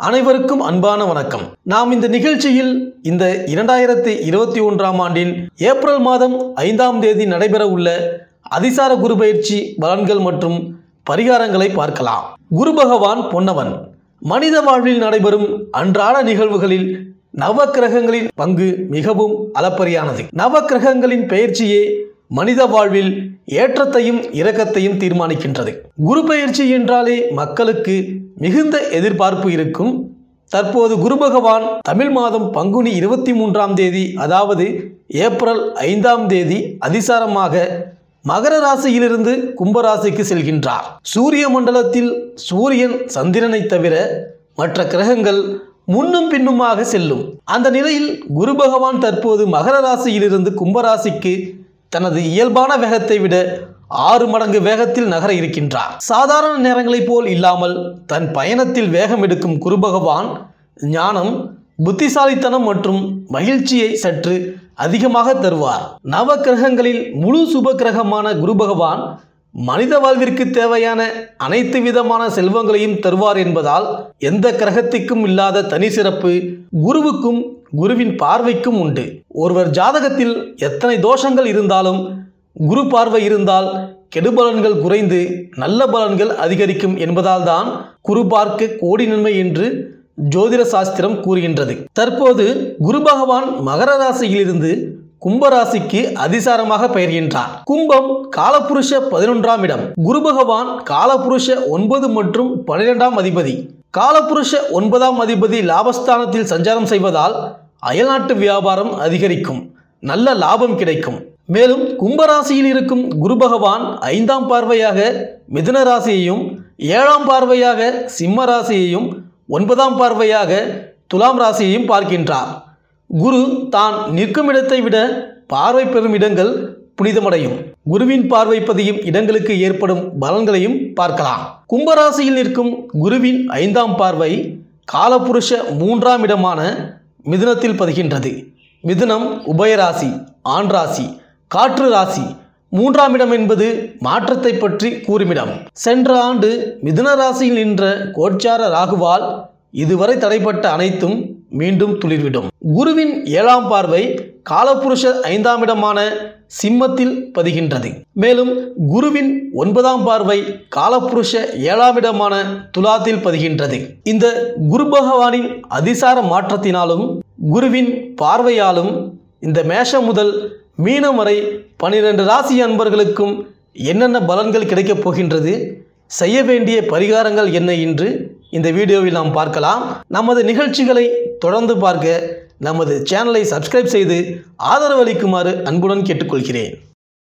அனைவருக்கும் அன்பான வணக்கம் நாம் இந்த நிகழ்ச்சியில் இந்த இரண்டாயிரத்தி இருபத்தி ஒன்றாம் ஆண்டின் ஏப்ரல் மாதம் ஐந்தாம் தேதி நடைபெற உள்ள அதிசார குரு பயிற்சி பலன்கள் மற்றும் பரிகாரங்களை பார்க்கலாம் குரு பகவான் பொன்னவன் மனித வாழ்வில் நடைபெறும் அன்றாட நிகழ்வுகளில் நவக்கிரகங்களின் பங்கு மிகவும் அளப்பரியானது நவக்கிரகங்களின் பெயர்ச்சியே மனித வாழ்வில் ஏற்றத்தையும் இரக்கத்தையும் தீர்மானிக்கின்றது குரு பெயர்ச்சி என்றாலே மக்களுக்கு மிகுந்த எதிர்பார்ப்பு இருக்கும் தற்போது குரு பகவான் தமிழ் மாதம் பங்குனி இருபத்தி மூன்றாம் தேதி அதாவது ஏப்ரல் ஐந்தாம் தேதி அதிசாரமாக மகர ராசியிலிருந்து கும்பராசிக்கு செல்கின்றார் சூரிய மண்டலத்தில் சூரியன் சந்திரனை தவிர மற்ற கிரகங்கள் முன்னும் பின்னுமாக செல்லும் அந்த நிலையில் குரு பகவான் தற்போது மகர ராசியிலிருந்து கும்பராசிக்கு தனது இயல்பான வேகத்தை விட ஆறு மடங்கு வேகத்தில் நகர இருக்கின்றார் சாதாரண நேரங்களைப் போல் இல்லாமல் தன் பயணத்தில் வேகம் எடுக்கும் குரு பகவான் ஞானம் புத்திசாலித்தனம் மற்றும் மகிழ்ச்சியை சற்று அதிகமாக தருவார் நவ கிரகங்களில் முழு சுப கிரகமான குரு பகவான் மனித வாழ்விற்கு தேவையான அனைத்து விதமான செல்வங்களையும் தருவார் என்பதால் எந்த கிரகத்திற்கும் இல்லாத தனி சிறப்பு குருவுக்கும் குருவின் பார்வைக்கும் உண்டு ஒருவர் ஜாதகத்தில் எத்தனை தோஷங்கள் இருந்தாலும் குரு பார்வை இருந்தால் கெடுபலன்கள் குறைந்து நல்ல பலன்கள் அதிகரிக்கும் என்பதால் தான் குரு பார்க்க கோடி நன்மை என்று ஜோதிட சாஸ்திரம் கூறுகின்றது தற்போது குரு பகவான் மகர ராசியிலிருந்து கும்பராசிக்கு அதிசாரமாக பெயர்கின்றார் கும்பம் காலபுருஷ பதினொன்றாம் இடம் குரு பகவான் காலபுருஷ ஒன்பது மற்றும் பனிரெண்டாம் அதிபதி காலபுருஷ ஒன்பதாம் அதிபதி லாபஸ்தானத்தில் சஞ்சாரம் செய்வதால் அயல்நாட்டு வியாபாரம் அதிகரிக்கும் நல்ல லாபம் கிடைக்கும் மேலும் கும்பராசியில் இருக்கும் குரு பகவான் ஐந்தாம் பார்வையாக மிதுன ராசியையும் ஏழாம் பார்வையாக சிம்ம ராசியையும் ஒன்பதாம் பார்வையாக துலாம் ராசியையும் பார்க்கின்றார் குரு தான் நிற்கும் இடத்தை விட பார்வை பெறும் இடங்கள் புனிதமடையும் குருவின் பார்வை பதியும் இடங்களுக்கு ஏற்படும் பலன்களையும் பார்க்கலாம் கும்பராசியில் நிற்கும் குருவின் ஐந்தாம் பார்வை காலபுருஷ மூன்றாம் இடமான மிதுனத்தில் பதிகின்றது மிதுனம் உபயராசி ஆண் ராசி காற்று ராசி மூன்றாம் இடம் என்பது மாற்றத்தை பற்றி கூறுமிடம் சென்ற ஆண்டு மிதுன ராசியில் நின்ற கோச்சார ராகுவால் இதுவரை தடைப்பட்ட அனைத்தும் மீண்டும் துளிர்விடும் குருவின் ஏழாம் பார்வை காலபுருஷ ஐந்தாம் இடமான சிம்மத்தில் பதிகின்றது மேலும் குருவின் ஒன்பதாம் பார்வை காலபுருஷ ஏழாம் இடமான துலாத்தில் பதிகின்றது இந்த குரு பகவானின் அதிசார மாற்றத்தினாலும் குருவின் பார்வையாலும் இந்த மேஷம் முதல் மீனம் வரை பனிரெண்டு ராசி அன்பர்களுக்கும் என்னென்ன பலன்கள் கிடைக்கப் போகின்றது செய்ய வேண்டிய பரிகாரங்கள் என்ன என்று இந்த வீடியோவில் நாம் பார்க்கலாம் நமது நிகழ்ச்சிகளை தொடர்ந்து பார்க்க நமது சேனலை சப்ஸ்கிரைப் செய்து ஆதரவு அளிக்குமாறு அன்புடன் கேட்டுக்கொள்கிறேன்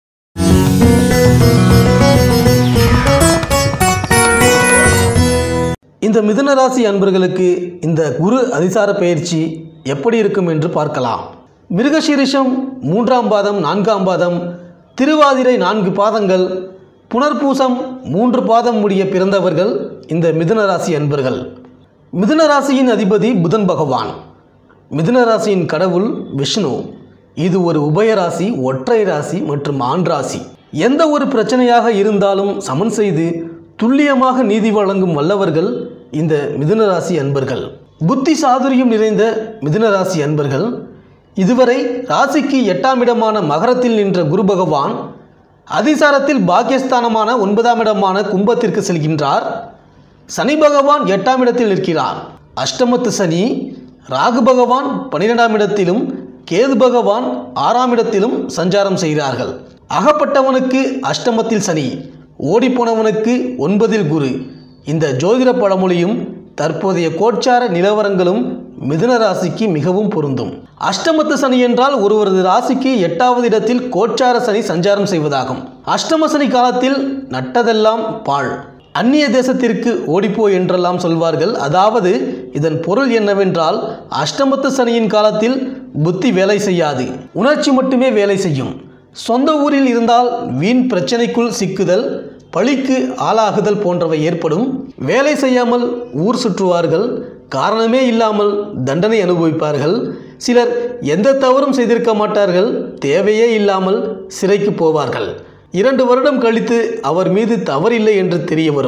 இந்த மிதுன ராசி அன்பர்களுக்கு இந்த குரு அதிசார பயிற்சி எப்படி இருக்கும் என்று பார்க்கலாம் மிருகசீரிஷம் மூன்றாம் பாதம் நான்காம் பாதம் திருவாதிரை நான்கு பாதங்கள் புனர்பூசம் மூன்று பாதம் முடிய பிறந்தவர்கள் இந்த மிதுன ராசி அன்பர்கள் மிதுன ராசியின் அதிபதி புதன் பகவான் மிதுன ராசியின் கடவுள் விஷ்ணு இது ஒரு உபயராசி ஒற்றை ராசி மற்றும் ஆண் ராசி எந்த ஒரு பிரச்சனையாக இருந்தாலும் சமன் செய்து துல்லியமாக நீதி வழங்கும் வல்லவர்கள் இந்த மிதுன ராசி அன்பர்கள் புத்தி சாதுரியம் நிறைந்த மிதுன ராசி அன்பர்கள் இதுவரை ராசிக்கு எட்டாம் இடமான மகரத்தில் நின்ற குரு பகவான் அதிசாரத்தில் பாக்கியஸ்தானமான ஒன்பதாம் இடமான கும்பத்திற்கு செல்கின்றார் சனி பகவான் எட்டாம் இடத்தில் நிற்கிறார் அஷ்டமத்து சனி ராகு பகவான் பன்னிரெண்டாம் இடத்திலும் கேது பகவான் ஆறாம் இடத்திலும் சஞ்சாரம் செய்கிறார்கள் அகப்பட்டவனுக்கு அஷ்டமத்தில் சனி ஓடிப்போனவனுக்கு ஒன்பதில் குரு இந்த ஜோதிட பழமொழியும் தற்போதைய கோச்சார நிலவரங்களும் மிதுன ராசிக்கு மிகவும் பொருந்தும் அஷ்டமத்து சனி என்றால் ஒருவரது ராசிக்கு எட்டாவது இடத்தில் கோச்சார சனி சஞ்சாரம் செய்வதாகும் அஷ்டம சனி காலத்தில் நட்டதெல்லாம் பாழ் அந்நிய தேசத்திற்கு ஓடிப்போ என்றெல்லாம் சொல்வார்கள் அதாவது இதன் பொருள் என்னவென்றால் அஷ்டமத்து சனியின் காலத்தில் புத்தி வேலை செய்யாது உணர்ச்சி மட்டுமே வேலை செய்யும் சொந்த ஊரில் இருந்தால் வீண் பிரச்சனைக்குள் சிக்குதல் பழிக்கு ஆளாகுதல் போன்றவை ஏற்படும் வேலை செய்யாமல் ஊர் சுற்றுவார்கள் காரணமே இல்லாமல் தண்டனை அனுபவிப்பார்கள் சிலர் எந்த தவறும் செய்திருக்க மாட்டார்கள் தேவையே இல்லாமல் சிறைக்கு போவார்கள் இரண்டு வருடம் கழித்து அவர் மீது தவறில்லை என்று தெரிய வரும்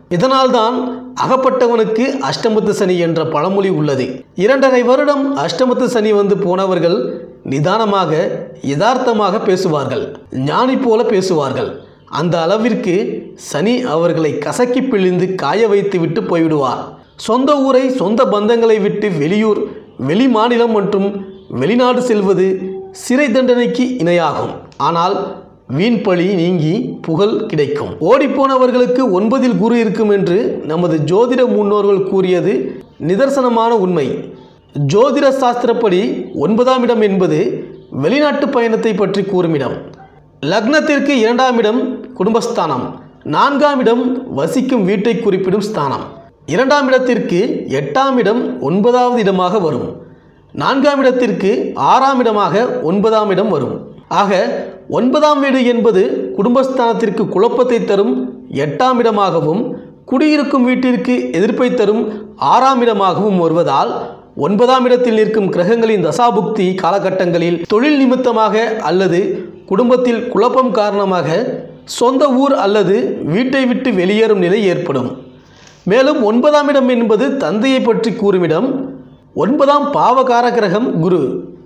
இதனால்தான் அகப்பட்டவனுக்கு அஷ்டமத்து சனி என்ற பழமொழி உள்ளது இரண்டரை வருடம் அஷ்டமத்து சனி வந்து போனவர்கள் நிதானமாக யதார்த்தமாக பேசுவார்கள் ஞானி போல பேசுவார்கள் அந்த அளவிற்கு சனி அவர்களை கசக்கி பிழிந்து காய வைத்து விட்டு போய்விடுவார் சொந்த ஊரை சொந்த பந்தங்களை விட்டு வெளியூர் வெளி மாநிலம் மற்றும் வெளிநாடு செல்வது சிறை தண்டனைக்கு இணையாகும் ஆனால் வீண் பழி நீங்கி புகழ் கிடைக்கும் ஓடிப்போனவர்களுக்கு ஒன்பதில் குரு இருக்கும் என்று நமது ஜோதிட முன்னோர்கள் கூறியது நிதர்சனமான உண்மை ஜோதிட சாஸ்திரப்படி ஒன்பதாம் இடம் என்பது வெளிநாட்டு பயணத்தை பற்றி கூறும் இடம் லக்னத்திற்கு இரண்டாம் இடம் குடும்பஸ்தானம் நான்காம் இடம் வசிக்கும் வீட்டை குறிப்பிடும் ஸ்தானம் இரண்டாம் இடத்திற்கு எட்டாம் இடம் ஒன்பதாவது இடமாக வரும் நான்காம் இடத்திற்கு ஆறாம் இடமாக ஒன்பதாம் இடம் வரும் ஆக ஒன்பதாம் வீடு என்பது குடும்பஸ்தானத்திற்கு குழப்பத்தை தரும் எட்டாம் இடமாகவும் குடியிருக்கும் வீட்டிற்கு எதிர்ப்பை தரும் ஆறாம் இடமாகவும் வருவதால் ஒன்பதாம் இடத்தில் நிற்கும் கிரகங்களின் தசாபுக்தி காலகட்டங்களில் தொழில் நிமித்தமாக அல்லது குடும்பத்தில் குழப்பம் காரணமாக சொந்த ஊர் அல்லது வீட்டை விட்டு வெளியேறும் நிலை ஏற்படும் மேலும் ஒன்பதாம் இடம் என்பது தந்தையை பற்றி கூறும் இடம் ஒன்பதாம் பாவகார கிரகம் குரு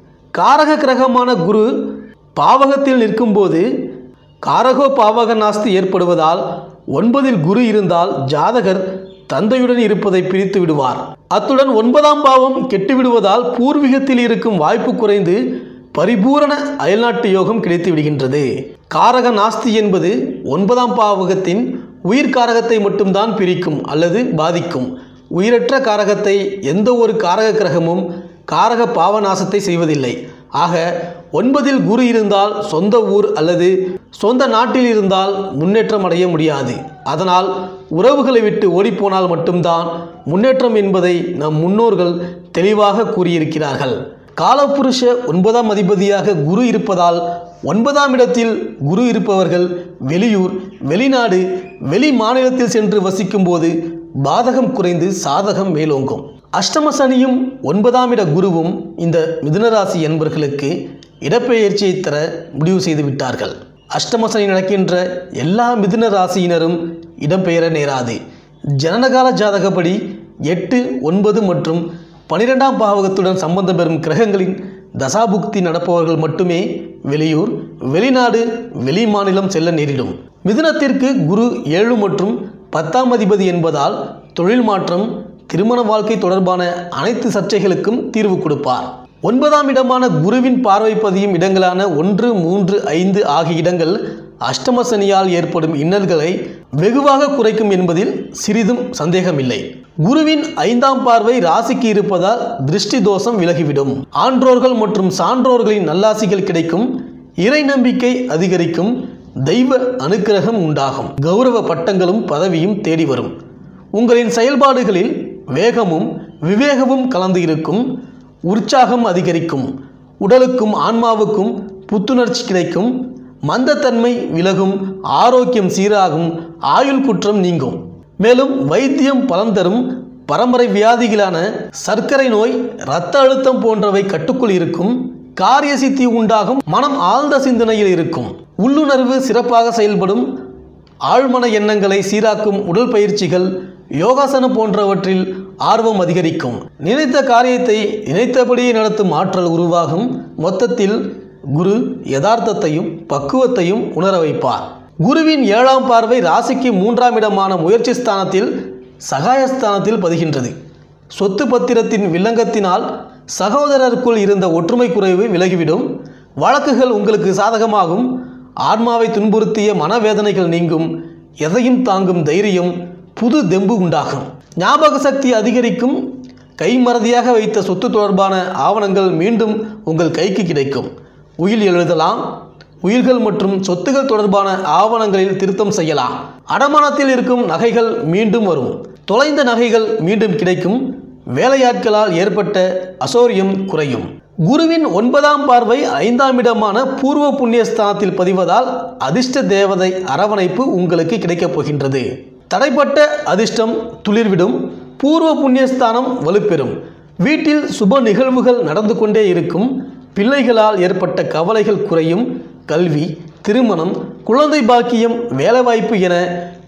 காரக கிரகமான குரு பாவகத்தில் நிற்கும்போது காரகோ பாவக நாஸ்தி ஏற்படுவதால் ஒன்பதில் குரு இருந்தால் ஜாதகர் தந்தையுடன் இருப்பதை பிரித்து விடுவார் அத்துடன் ஒன்பதாம் பாவம் கெட்டுவிடுவதால் பூர்வீகத்தில் இருக்கும் வாய்ப்பு குறைந்து பரிபூரண அயல்நாட்டு யோகம் கிடைத்து விடுகின்றது காரக நாஸ்தி என்பது ஒன்பதாம் பாவகத்தின் உயிர் காரகத்தை மட்டும்தான் பிரிக்கும் அல்லது பாதிக்கும் உயிரற்ற காரகத்தை எந்த ஒரு காரக கிரகமும் காரக பாவநாசத்தை செய்வதில்லை ஆக ஒன்பதில் குரு இருந்தால் சொந்த ஊர் அல்லது சொந்த நாட்டில் இருந்தால் முன்னேற்றம் அடைய முடியாது அதனால் உறவுகளை விட்டு ஓடிப்போனால் மட்டும்தான் முன்னேற்றம் என்பதை நம் முன்னோர்கள் தெளிவாக கூறியிருக்கிறார்கள் காலபுருஷ ஒன்பதாம் அதிபதியாக குரு இருப்பதால் ஒன்பதாம் இடத்தில் குரு இருப்பவர்கள் வெளியூர் வெளிநாடு வெளி மாநிலத்தில் சென்று வசிக்கும்போது பாதகம் குறைந்து சாதகம் மேலோங்கும் அஷ்டம சனியும் ஒன்பதாம் இட குருவும் இந்த மிதுனராசி என்பர்களுக்கு இடப்பெயர்ச்சியை தர முடிவு செய்து விட்டார்கள் அஷ்டம சனி நடக்கின்ற எல்லா மிதுன ராசியினரும் இடம்பெயர நேராது ஜனனகால ஜாதகப்படி எட்டு ஒன்பது மற்றும் பனிரெண்டாம் பாவகத்துடன் சம்பந்தம் பெறும் கிரகங்களின் தசாபுக்தி நடப்பவர்கள் மட்டுமே வெளியூர் வெளிநாடு வெளி மாநிலம் செல்ல நேரிடும் மிதுனத்திற்கு குரு ஏழு மற்றும் பத்தாம் அதிபதி என்பதால் தொழில் மாற்றம் திருமண வாழ்க்கை தொடர்பான அனைத்து சர்ச்சைகளுக்கும் தீர்வு கொடுப்பார் ஒன்பதாம் இடமான குருவின் பார்வை பதியும் இடங்களான ஒன்று மூன்று ஐந்து ஆகிய இடங்கள் அஷ்டம சனியால் ஏற்படும் இன்னல்களை வெகுவாக குறைக்கும் என்பதில் சிறிதும் சந்தேகமில்லை குருவின் ஐந்தாம் பார்வை ராசிக்கு இருப்பதால் திருஷ்டி தோஷம் விலகிவிடும் ஆன்றோர்கள் மற்றும் சான்றோர்களின் நல்லாசிகள் கிடைக்கும் இறை நம்பிக்கை அதிகரிக்கும் தெய்வ அனுக்கிரகம் உண்டாகும் கௌரவ பட்டங்களும் பதவியும் தேடி வரும் உங்களின் செயல்பாடுகளில் வேகமும் விவேகமும் கலந்து இருக்கும் உற்சாகம் அதிகரிக்கும் உடலுக்கும் ஆன்மாவுக்கும் புத்துணர்ச்சி கிடைக்கும் மந்தத்தன்மை விலகும் ஆரோக்கியம் சீராகும் ஆயுள் குற்றம் நீங்கும் மேலும் வைத்தியம் பலன் தரும் பரம்பரை வியாதிகளான சர்க்கரை நோய் இரத்த அழுத்தம் போன்றவை கட்டுக்குள் இருக்கும் காரிய சித்தி உண்டாகும் மனம் ஆழ்ந்த சிந்தனையில் இருக்கும் உள்ளுணர்வு சிறப்பாக செயல்படும் ஆழ்மன எண்ணங்களை சீராக்கும் உடல் பயிற்சிகள் யோகாசனம் போன்றவற்றில் ஆர்வம் அதிகரிக்கும் நினைத்த காரியத்தை நினைத்தபடியே நடத்தும் ஆற்றல் உருவாகும் மொத்தத்தில் குரு யதார்த்தத்தையும் பக்குவத்தையும் உணர வைப்பார் குருவின் ஏழாம் பார்வை ராசிக்கு மூன்றாம் இடமான முயற்சி ஸ்தானத்தில் சகாயஸ்தானத்தில் பதிகின்றது சொத்து பத்திரத்தின் வில்லங்கத்தினால் சகோதரருக்குள் இருந்த ஒற்றுமை குறைவு விலகிவிடும் வழக்குகள் உங்களுக்கு சாதகமாகும் ஆன்மாவை துன்புறுத்திய மனவேதனைகள் நீங்கும் எதையும் தாங்கும் தைரியம் புது தெம்பு உண்டாகும் ஞாபக சக்தி அதிகரிக்கும் கைமறதியாக வைத்த சொத்து தொடர்பான ஆவணங்கள் மீண்டும் உங்கள் கைக்கு கிடைக்கும் உயில் எழுதலாம் உயிர்கள் மற்றும் சொத்துகள் தொடர்பான ஆவணங்களில் திருத்தம் செய்யலாம் அடமானத்தில் இருக்கும் நகைகள் மீண்டும் வரும் தொலைந்த நகைகள் மீண்டும் கிடைக்கும் வேலையாட்களால் ஏற்பட்ட அசௌரியம் குறையும் குருவின் ஒன்பதாம் பார்வை ஐந்தாம் இடமான பூர்வ புண்ணியஸ்தானத்தில் பதிவதால் அதிர்ஷ்ட தேவதை அரவணைப்பு உங்களுக்கு கிடைக்கப் போகின்றது தடைப்பட்ட அதிர்ஷ்டம் துளிர்விடும் பூர்வ புண்ணியஸ்தானம் வலுப்பெறும் வீட்டில் சுப நிகழ்வுகள் நடந்து கொண்டே இருக்கும் பிள்ளைகளால் ஏற்பட்ட கவலைகள் குறையும் கல்வி திருமணம் குழந்தை பாக்கியம் வேலைவாய்ப்பு என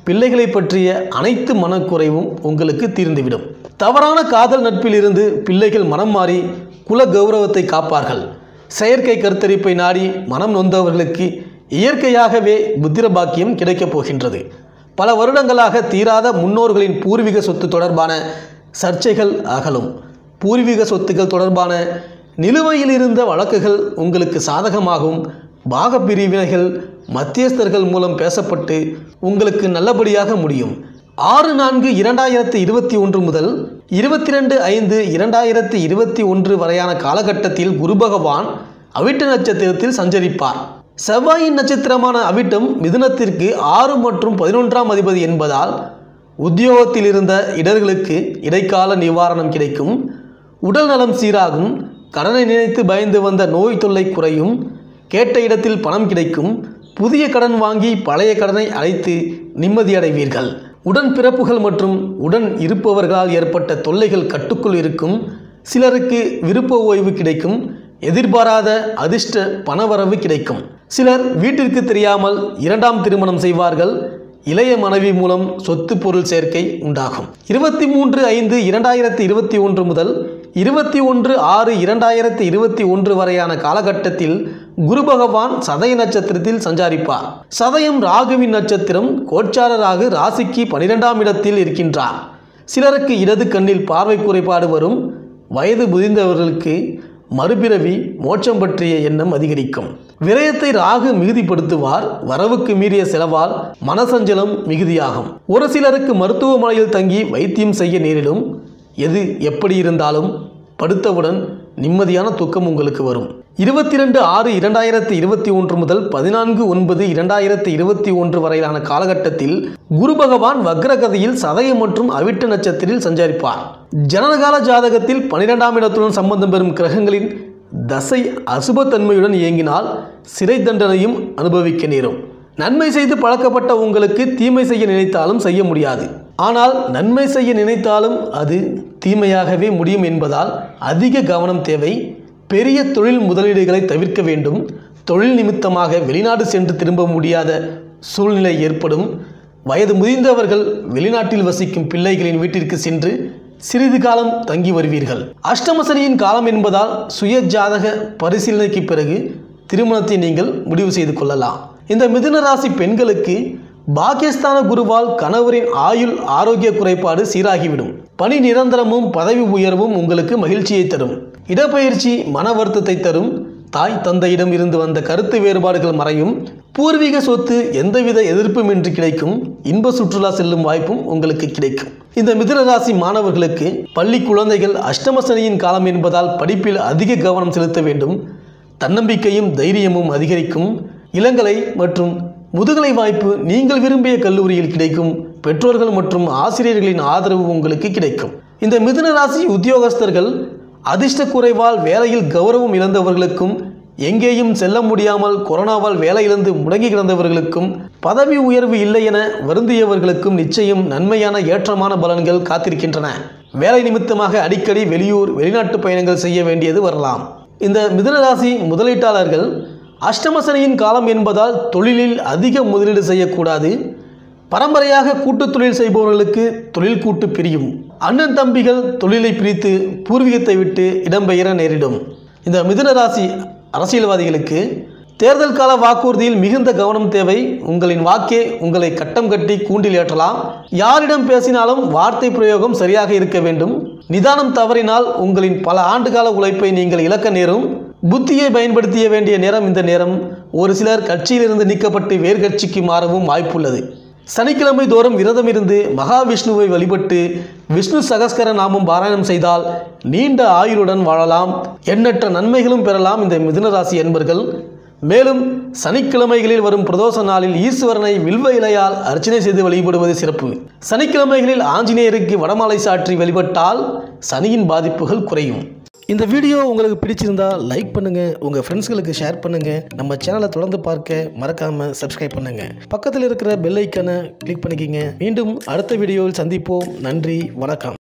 பிள்ளைகளை பற்றிய அனைத்து மனக்குறைவும் உங்களுக்கு தீர்ந்துவிடும் தவறான காதல் நட்பிலிருந்து பிள்ளைகள் மனம் மாறி குல கௌரவத்தை காப்பார்கள் செயற்கை கருத்தரிப்பை நாடி மனம் நொந்தவர்களுக்கு இயற்கையாகவே புத்திர பாக்கியம் கிடைக்கப் போகின்றது பல வருடங்களாக தீராத முன்னோர்களின் பூர்வீக சொத்து தொடர்பான சர்ச்சைகள் அகலும் பூர்வீக சொத்துக்கள் தொடர்பான நிலுவையில் இருந்த வழக்குகள் உங்களுக்கு சாதகமாகவும் பாக பிரிவினைகள் மத்தியஸ்தர்கள் மூலம் பேசப்பட்டு உங்களுக்கு நல்லபடியாக முடியும் ஆறு நான்கு இரண்டாயிரத்தி இருபத்தி ஒன்று முதல் இருபத்தி ரெண்டு ஐந்து இரண்டாயிரத்தி இருபத்தி ஒன்று வரையான காலகட்டத்தில் குரு பகவான் அவிட்ட நட்சத்திரத்தில் சஞ்சரிப்பார் செவ்வாயின் நட்சத்திரமான அவிட்டம் மிதுனத்திற்கு ஆறு மற்றும் பதினொன்றாம் அதிபதி என்பதால் உத்தியோகத்தில் இருந்த இடர்களுக்கு இடைக்கால நிவாரணம் கிடைக்கும் உடல் நலம் சீராகும் கடனை நினைத்து பயந்து வந்த நோய் தொல்லை குறையும் கேட்ட இடத்தில் பணம் கிடைக்கும் புதிய கடன் வாங்கி பழைய கடனை அடைத்து நிம்மதியடைவீர்கள் உடன் பிறப்புகள் மற்றும் உடன் இருப்பவர்களால் ஏற்பட்ட தொல்லைகள் கட்டுக்குள் இருக்கும் சிலருக்கு விருப்ப ஓய்வு கிடைக்கும் எதிர்பாராத அதிர்ஷ்ட பணவரவு கிடைக்கும் சிலர் வீட்டிற்கு தெரியாமல் இரண்டாம் திருமணம் செய்வார்கள் இளைய மனைவி மூலம் சொத்து பொருள் சேர்க்கை உண்டாகும் இருபத்தி மூன்று ஐந்து இரண்டாயிரத்தி இருபத்தி ஒன்று முதல் இருபத்தி ஒன்று ஆறு இரண்டாயிரத்தி இருபத்தி ஒன்று வரையான காலகட்டத்தில் குரு பகவான் சதய நட்சத்திரத்தில் சஞ்சாரிப்பார் சதயம் ராகுவின் நட்சத்திரம் கோச்சார ராகு ராசிக்கு பனிரெண்டாம் இடத்தில் இருக்கின்றார் சிலருக்கு இடது கண்ணில் பார்வை குறைபாடு வரும் வயது முதிர்ந்தவர்களுக்கு மறுபிறவி மோட்சம் பற்றிய எண்ணம் அதிகரிக்கும் விரயத்தை ராகு மிகுதிப்படுத்துவார் வரவுக்கு மீறிய செலவால் மனசஞ்சலம் மிகுதியாகும் ஒரு சிலருக்கு மருத்துவமனையில் தங்கி வைத்தியம் செய்ய நேரிடும் எது எப்படி இருந்தாலும் படுத்தவுடன் நிம்மதியான தூக்கம் உங்களுக்கு வரும் இருபத்தி ரெண்டு ஆறு இரண்டாயிரத்தி இருபத்தி ஒன்று முதல் பதினான்கு ஒன்பது இரண்டாயிரத்தி இருபத்தி ஒன்று வரையிலான காலகட்டத்தில் குரு பகவான் வக்ரகதியில் சதயம் மற்றும் அவிட்ட நட்சத்திரத்தில் சஞ்சரிப்பார் ஜனனகால ஜாதகத்தில் பனிரெண்டாம் இடத்துடன் சம்பந்தம் பெறும் கிரகங்களின் தசை அசுபத்தன்மையுடன் இயங்கினால் சிறை தண்டனையும் அனுபவிக்க நேரும் நன்மை செய்து பழக்கப்பட்ட உங்களுக்கு தீமை செய்ய நினைத்தாலும் செய்ய முடியாது ஆனால் நன்மை செய்ய நினைத்தாலும் அது தீமையாகவே முடியும் என்பதால் அதிக கவனம் தேவை பெரிய தொழில் முதலீடுகளை தவிர்க்க வேண்டும் தொழில் நிமித்தமாக வெளிநாடு சென்று திரும்ப முடியாத சூழ்நிலை ஏற்படும் வயது முதிர்ந்தவர்கள் வெளிநாட்டில் வசிக்கும் பிள்ளைகளின் வீட்டிற்கு சென்று சிறிது காலம் தங்கி வருவீர்கள் அஷ்டமசனியின் காலம் என்பதால் சுய ஜாதக பரிசீலனைக்கு பிறகு திருமணத்தை நீங்கள் முடிவு செய்து கொள்ளலாம் இந்த மிதுன ராசி பெண்களுக்கு பாகிஸ்தான குருவால் கணவரின் ஆயுள் ஆரோக்கிய குறைபாடு சீராகிவிடும் பணி நிரந்தரமும் பதவி உயர்வும் உங்களுக்கு மகிழ்ச்சியை தரும் இடப்பெயர்ச்சி மன வருத்தத்தை தரும் தாய் தந்தையிடம் இருந்து வந்த கருத்து வேறுபாடுகள் மறையும் பூர்வீக சொத்து எந்தவித எதிர்ப்புமின்றி கிடைக்கும் இன்ப சுற்றுலா செல்லும் வாய்ப்பும் உங்களுக்கு கிடைக்கும் இந்த மிதுன ராசி மாணவர்களுக்கு பள்ளி குழந்தைகள் அஷ்டமசனியின் காலம் என்பதால் படிப்பில் அதிக கவனம் செலுத்த வேண்டும் தன்னம்பிக்கையும் தைரியமும் அதிகரிக்கும் இளங்கலை மற்றும் முதுகலை வாய்ப்பு நீங்கள் விரும்பிய கல்லூரியில் கிடைக்கும் பெற்றோர்கள் மற்றும் ஆசிரியர்களின் ஆதரவு உங்களுக்கு கிடைக்கும் இந்த மிதுன ராசி உத்தியோகஸ்தர்கள் அதிர்ஷ்ட குறைவால் வேலையில் கௌரவம் இழந்தவர்களுக்கும் எங்கேயும் செல்ல முடியாமல் கொரோனாவால் வேலை இழந்து முடங்கி கிடந்தவர்களுக்கும் பதவி உயர்வு இல்லை என வருந்தியவர்களுக்கும் நிச்சயம் நன்மையான ஏற்றமான பலன்கள் காத்திருக்கின்றன வேலை நிமித்தமாக அடிக்கடி வெளியூர் வெளிநாட்டு பயணங்கள் செய்ய வேண்டியது வரலாம் இந்த மிதுனராசி முதலீட்டாளர்கள் அஷ்டமசனியின் காலம் என்பதால் தொழிலில் அதிக முதலீடு செய்யக்கூடாது பரம்பரையாக கூட்டுத் தொழில் செய்பவர்களுக்கு தொழில் கூட்டு பிரியும் அண்ணன் தம்பிகள் தொழிலை பிரித்து பூர்வீகத்தை விட்டு இடம்பெயர நேரிடும் இந்த மிதுன ராசி அரசியல்வாதிகளுக்கு தேர்தல் கால வாக்குறுதியில் மிகுந்த கவனம் தேவை உங்களின் வாக்கே உங்களை கட்டம் கட்டி கூண்டில் ஏற்றலாம் யாரிடம் பேசினாலும் வார்த்தை பிரயோகம் சரியாக இருக்க வேண்டும் நிதானம் தவறினால் உங்களின் பல ஆண்டுகால உழைப்பை நீங்கள் இழக்க நேரும் புத்தியை பயன்படுத்திய வேண்டிய நேரம் இந்த நேரம் ஒரு சிலர் கட்சியிலிருந்து நீக்கப்பட்டு வேறு கட்சிக்கு மாறவும் வாய்ப்புள்ளது சனிக்கிழமை தோறும் விரதம் இருந்து மகாவிஷ்ணுவை வழிபட்டு விஷ்ணு சகஸ்கர நாமம் பாராயணம் செய்தால் நீண்ட ஆயுளுடன் வாழலாம் எண்ணற்ற நன்மைகளும் பெறலாம் இந்த மிதுனராசி என்பர்கள் மேலும் சனிக்கிழமைகளில் வரும் பிரதோஷ நாளில் ஈஸ்வரனை வில்வ இலையால் அர்ச்சனை செய்து வழிபடுவது சிறப்பு சனிக்கிழமைகளில் ஆஞ்சநேயருக்கு வடமாலை சாற்றி வழிபட்டால் சனியின் பாதிப்புகள் குறையும் இந்த வீடியோ உங்களுக்கு பிடிச்சிருந்தா லைக் பண்ணுங்க உங்க ஃப்ரெண்ட்ஸ்களுக்கு ஷேர் பண்ணுங்க நம்ம சேனலை தொடர்ந்து பார்க்க மறக்காம சப்ஸ்கிரைப் பண்ணுங்க பக்கத்தில் இருக்கிற பெல் ஐக்கனை கிளிக் பண்ணிக்கிங்க மீண்டும் அடுத்த வீடியோவில் சந்திப்போம் நன்றி வணக்கம்